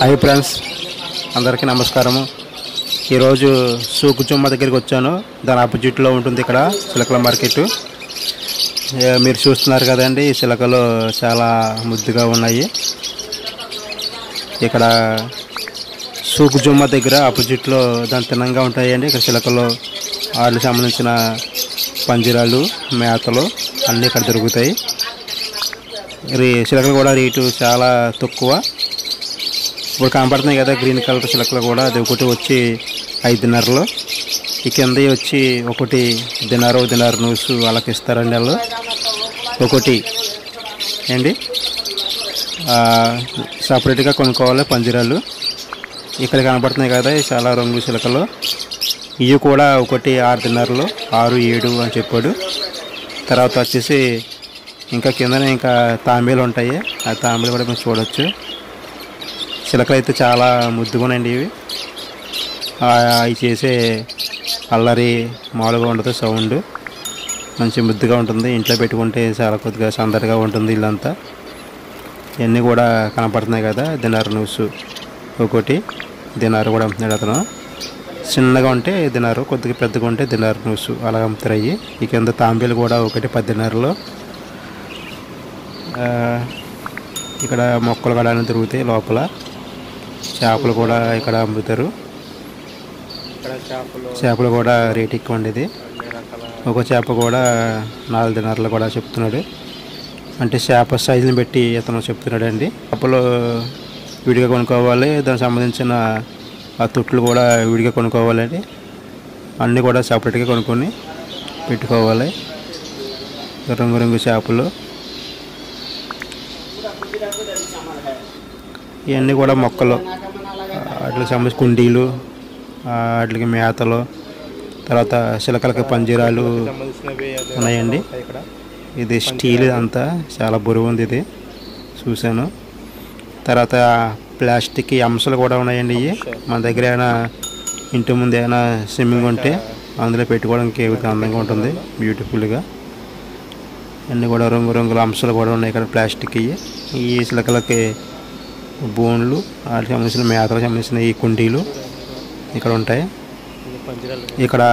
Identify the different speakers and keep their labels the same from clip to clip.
Speaker 1: hi friends అందరికీ నమస్కారము ఈరోజు సూకుచుమ్మ దగ్గరికి వచ్చాను దాని ఆపోజిట్లో ఉంటుంది ఇక్కడ చిలకల మార్కెట్ ఏ, మీరు చూస్తున్నారు కదండి ఈ చిలకలు చాలా ముద్దుగా ఉన్నాయి ఇక్కడ సూకుజుమ్మ దగ్గర ఆపోజిట్లో దాని తిన్నంగా ఉంటాయండి ఇక్కడ చిలకలు వాటికి సంబంధించిన పంజరాలు మేతలు అన్నీ ఇక్కడ దొరుకుతాయి రే చిలకలు కూడా రేటు చాలా తక్కువ ఇప్పుడు కనపడుతున్నాయి కదా గ్రీన్ కలర్ చిలకలు కూడా అది ఒకటి వచ్చి ఐదున్నరలో ఈ కింద వచ్చి ఒకటి దినారు దినారు నూసు వాళ్ళకి ఇస్తారండి వాళ్ళు ఒకటి ఏంటి సపరేట్గా కొనుక్కోవాలి పంజరాలు ఇక్కడ కనపడుతున్నాయి కదా ఇవి చాలా రంగు చిలకలు ఇవి కూడా ఒకటి ఆరున్నరలో ఆరు ఏడు అని చెప్పాడు తర్వాత వచ్చేసి ఇంకా కిందనే ఇంకా తాంబేలు ఉంటాయి ఆ తాంబేలు కూడా మీరు చూడొచ్చు చిలకలు అయితే చాలా ముద్దుగా ఉన్నాయండి ఇవి ఆ, అవి చేసే అల్లరి మామూలుగా ఉండదు సౌండ్ మంచి ముద్దుగా ఉంటుంది ఇంట్లో పెట్టుకుంటే చాలా కొద్దిగా సందడిగా ఉంటుంది ఇల్లంతా ఇవన్నీ కూడా కనపడుతున్నాయి కదా దినారు న్యూస్ ఒకటి దినారు కూడా అమ్ముతున్నాడు అతను చిన్నగా ఉంటే దినారు కొద్దిగా పెద్దగా ఉంటే దినారు న్యూస్ అలా అమ్ముతారు అయ్యి ఈ కింద తాంబేలు కూడా ఒకటి పది దినారులో ఆ, ఇక్కడ మొక్కలు కూడా అన్నీ తిరుగుతాయి లోపల చేపలు కూడా ఇక్కడ అమ్ముతారు
Speaker 2: ఇక్కడ చేపలు
Speaker 1: చేపలు కూడా రేట్ ఎక్కువ ఉండేది
Speaker 2: అన్ని రకాల
Speaker 1: ఒక చేప కూడా నాలుగు దినారులు కూడా చెప్తున్నాడు అంటే చేప సైజుని పెట్టి ఇతను చెప్తున్నాడు అండి చేపలు విడిగా కొనుక్కోవాలి దానికి సంబంధించిన ఆ తొట్లు కూడా విడిగా కొనుక్కోవాలండి అన్నీ కూడా సపరేట్గా కొనుక్కొని పెట్టుకోవాలి రంగు రంగు చేపలు ఇవన్నీ కూడా మొక్కలు వాటికి సంబంధించి కుండీలు ఆ, వాటికి మేతలు తర్వాత చిలకలకి పంజరాలు
Speaker 2: సంబంధించినవి అదే
Speaker 1: ఉన్నాయండి
Speaker 2: ఉంటాయి ఇక్కడ
Speaker 1: ఇది స్టీల్ అంతా చాలా బరువు ఉంది ఇది చూశాను తర్వాత ప్లాస్టిక్ అంశాలు కూడా ఉన్నాయండి ఇవి మన దగ్గర ఏమైనా ఇంటి ముందు ఏమైనా స్విమ్మింగ్ ఉంటే అందులో పెట్టుకోవడానికి ఏదైతే అందంగా ఉంటుంది బ్యూటిఫుల్గా అన్నీ కూడా రంగు రంగుల అంశాలు కూడా ఉన్నాయి ఇక్కడ ప్లాస్టిక్ ఇవి ఈ చిలకలకి బోన్లు వాటికి సంబంధించిన మేతలకు సంబంధించిన ఈ కుండీలు ఇక్కడ ఉంటాయి
Speaker 2: ఇది పంజరాలు
Speaker 1: ఇక్కడ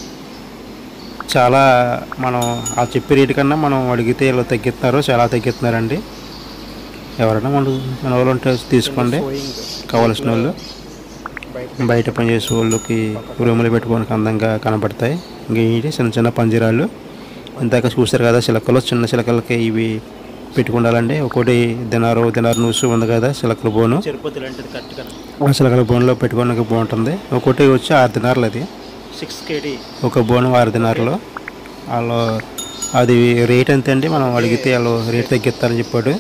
Speaker 1: చాలా మనం ఆ చెప్పే రేటు కన్నా మనం అడిగితే ఇలా తగ్గిస్తున్నారు చాలా తగ్గిస్తున్నారండి ఎవరైనా మన మన వాళ్ళు ఉంటే తీసుకోండి
Speaker 2: సోయింగ్
Speaker 1: కావాల్సిన వాళ్ళు
Speaker 2: బయట
Speaker 1: బయట పనిచేసే వాళ్ళకి రూములు పెట్టుకోవడానికి అందంగా కనబడతాయి ఇంకా ఏంటి చిన్న చిన్న పంజరాలు ఇందాక చూస్తారు కదా చిలకలు చిన్న చిలకలకి ఇవి పెట్టుకుండాలండి ఒకటి దినారు దినారు నూసు ఉంది కదా చిలకల బోను
Speaker 2: చెరుపతి లాంటిది కరెక్ట్గా
Speaker 1: ఆ చిలకల బోన్లో పెట్టుకోవడానికి బాగుంటుంది ఒకటి వచ్చి ఆరు దినారులు అది
Speaker 2: సిక్స్ కేడీ
Speaker 1: ఒక బోనం ఆరు దినారులో వాళ్ళు అది రేట్ ఎంత అండి మనం అడిగితే వాళ్ళు రేట్ తగ్గిస్తారని చెప్పాడు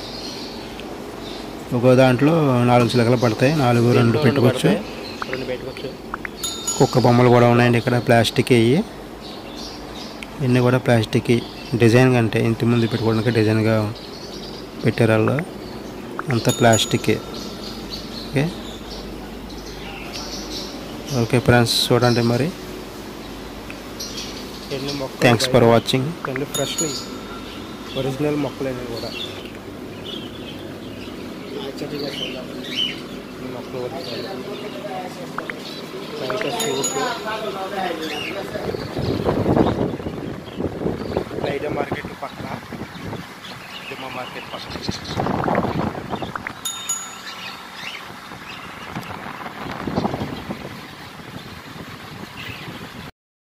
Speaker 1: ఒక దాంట్లో నాలుగు చిలకలు పడతాయి నాలుగు రెండు పెట్టుకోవచ్చు
Speaker 2: రెండు పెట్టుకోవచ్చు
Speaker 1: కుక్క బొమ్మలు కూడా ఉన్నాయండి ఇక్కడ ప్లాస్టిక్ అయ్యి ఇవన్నీ కూడా ప్లాస్టిక్ డిజైన్ అంటే ఇంటి ముందు పెట్టుకోవడానికి డిజైన్గా పెట్టారు వాళ్ళు అంతా ప్లాస్టిక్ ఓకే ఓకే ఫ్రెండ్స్ చూడండి మరి
Speaker 2: ఎన్ని మొక్కలు
Speaker 1: థ్యాంక్స్ ఫర్ వాచింగ్
Speaker 2: ఎన్ని ఫ్రెష్లీ ఒరిజినల్ మొక్కలైనవి కూడా ఈ మొక్కలు ఒరిజినల్ బయట సూపు బయట మార్కెట్ పక్కన మా మార్కెట్ పక్కన